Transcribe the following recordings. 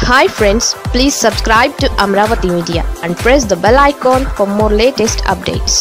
hi friends please subscribe to Amaravati media and press the bell icon for more latest updates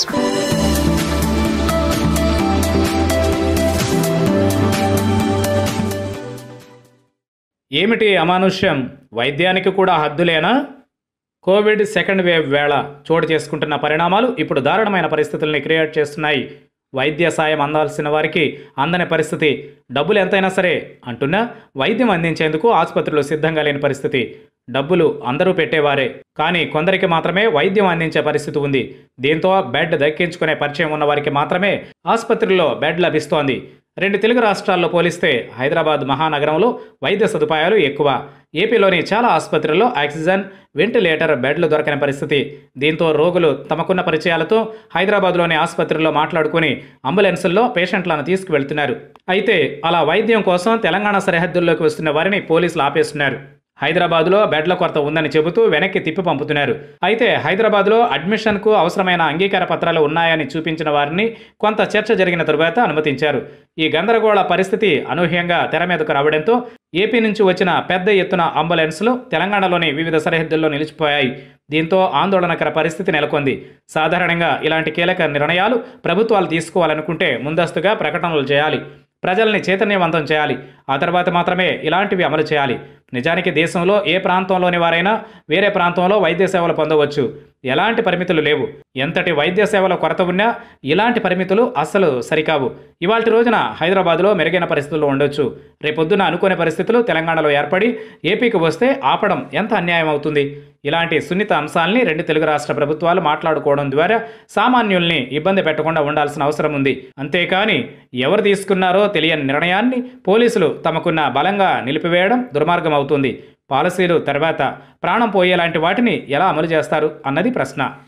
ఏమిటి అమానుష్యం వైద్యానికి కూడా హద్దులేనా Covid second wave వేళ చోటు చేసుకుంటున్న పరిణామాలు ఇప్పుడు దారుణమైన పరిస్థితుల్ని క్రియేట్ చేస్తున్నాయి వైద్య సాయం అందాల్సిన వారికి అందని పరిస్థితి డబ్బులు ఎంతైనా సరే అంటున్నా వైద్యం అందించేందుకు ఆసుపత్రులు సిద్ధంగా లేని పరిస్థితి డబ్బులు అందరూ పెట్టేవారే కానీ కొందరికి మాత్రమే వైద్యం అందించే పరిస్థితి ఉంది దీంతో బెడ్ దక్కించుకునే పరిచయం ఉన్న వారికి మాత్రమే ఆసుపత్రుల్లో బెడ్ లభిస్తోంది రెండు తెలుగు రాష్ట్రాల్లో పోలిస్తే హైదరాబాద్ మహానగరంలో వైద్య సదుపాయాలు ఎక్కువ ఏపీలోని చాలా ఆసుపత్రుల్లో ఆక్సిజన్ వెంటిలేటర్ బెడ్లు దొరకని పరిస్థితి దీంతో రోగులు తమకున్న పరిచయాలతో హైదరాబాద్లోని ఆసుపత్రుల్లో మాట్లాడుకుని అంబులెన్సుల్లో పేషెంట్లను తీసుకువెళ్తున్నారు అయితే అలా వైద్యం కోసం తెలంగాణ సరిహద్దుల్లోకి వస్తున్న వారిని పోలీసులు ఆపేస్తున్నారు హైదరాబాద్లో బెడ్ల కొరత ఉందని చెబుతూ వెనక్కి తిప్పి పంపుతున్నారు అయితే హైదరాబాద్లో అడ్మిషన్కు అవసరమైన అంగీకార పత్రాలు ఉన్నాయని చూపించిన వారిని కొంత చర్చ జరిగిన తరువాత అనుమతించారు ఈ గందరగోళ పరిస్థితి అనూహ్యంగా తెర మీదకు రావడంతో ఏపీ నుంచి వచ్చిన పెద్ద ఎత్తున అంబులెన్స్లు తెలంగాణలోని వివిధ సరిహద్దుల్లో నిలిచిపోయాయి దీంతో ఆందోళనకర పరిస్థితి నెలకొంది సాధారణంగా ఇలాంటి కీలక నిర్ణయాలు ప్రభుత్వాలు తీసుకోవాలనుకుంటే ముందస్తుగా ప్రకటనలు చేయాలి ప్రజల్ని చైతన్యవంతం చేయాలి ఆ తర్వాత మాత్రమే ఇలాంటివి అమలు చేయాలి నిజానికి దేశంలో ఏ ప్రాంతంలోని వారైనా వేరే ప్రాంతంలో వైద్య సేవలు పొందవచ్చు ఎలాంటి పరిమితులు లేవు ఎంతటి వైద్య సేవల కొరత ఉన్నా ఇలాంటి పరిమితులు అస్సలు సరికావు ఇవాళ రోజున హైదరాబాద్లో మెరుగైన పరిస్థితులు ఉండొచ్చు రేపొద్దున అనుకునే పరిస్థితులు తెలంగాణలో ఏర్పడి ఏపీకి వస్తే ఆపడం ఎంత అన్యాయం అవుతుంది ఇలాంటి సున్నిత అంశాల్ని రెండు తెలుగు రాష్ట్ర ప్రభుత్వాలు మాట్లాడుకోవడం ద్వారా సామాన్యుల్ని ఇబ్బంది పెట్టకుండా ఉండాల్సిన అవసరం ఉంది అంతేకాని ఎవరు తీసుకున్నారో తెలియని నిర్ణయాన్ని పోలీసులు తమకున్న బలంగా నిలిపివేయడం దుర్మార్గం అవుతుంది పాలసీలు తర్వాత ప్రాణం పోయేలాంటి వాటిని ఎలా అమలు చేస్తారు అన్నది ప్రశ్న